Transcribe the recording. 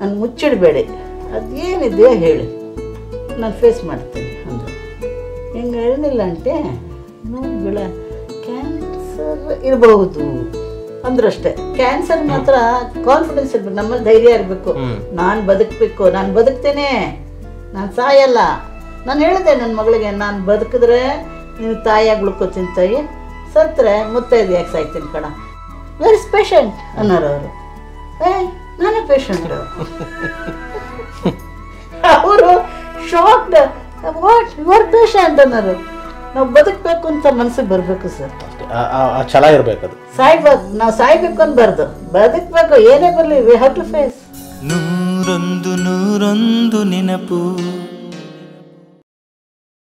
ನಾನು ಮುಚ್ಚಿಡಬೇಡಿ ಅದೇನಿದೆಯೋ ಹೇಳಿ ನಾನು ಫೇಸ್ ಮಾಡ್ತೀನಿ ಅಂದರು ಹಿಂಗೆ ಹೇಳಿಲ್ಲ ಅಂಟೆ ನೋಡಿ ಬಿಳ ಕ್ಯಾನ್ಸರ್ ಇರಬಹುದು ಅಂದ್ರಷ್ಟೇ ಕ್ಯಾನ್ಸರ್ ಮಾತ್ರ ಕಾನ್ಫಿಡೆನ್ಸ್ ಇರ್ಬೇಕು ನಮ್ಮಲ್ಲಿ ಧೈರ್ಯ ಇರಬೇಕು ನಾನು ಬದುಕಬೇಕು ನಾನು ಬದುಕ್ತೇನೆ ನಾನು ಸಾಯಲ್ಲ ನಾನು ಹೇಳಿದೆ ನನ್ನ ಮಗಳಿಗೆ ನಾನು ಬದುಕಿದ್ರೆ ನೀವು ತಾಯಿಯಾಗಿ ಉಳ್ಕೋತೀನಿ ತಾಯಿ ಸತ್ತರೆ ಮುತ್ತೈದು ಯಾಕೆ ಸಾಯ್ತೀನಿ ಕಣ ವೆರಿ ಪೇಷಂಟ್ ಅನ್ನೋರು ಅವರು ಏ ನಾನೇ ಪೇಷಂಟ್ ಅವರು ಶಾಕ್ಡ್ ವಾಟ್ ಯುವರ್ ಪೇಷಂಟ್ ಅನ್ನೋರು ನಾವು ಬದುಕಬೇಕು ಅಂತ ಮನಸ್ಸಿಗೆ ಬರಬೇಕು ಸರ್ ಆ- ಆ- ಆ ಛಲ ಇರಬೇಕದು ಸಾಯ್ಬೇಕು ನಾವು ಸಾಯ್ಬೇಕು ಅನ್ಬಾರ್ದು ಬದುಕಬೇಕು ಏನೇ ಬರಲಿ ವಿ ಹ್ಯಾವ್ ಟು ಫೇಸ್ ನೂರೊಂದು ನೂರೊಂದು ನೆನಪು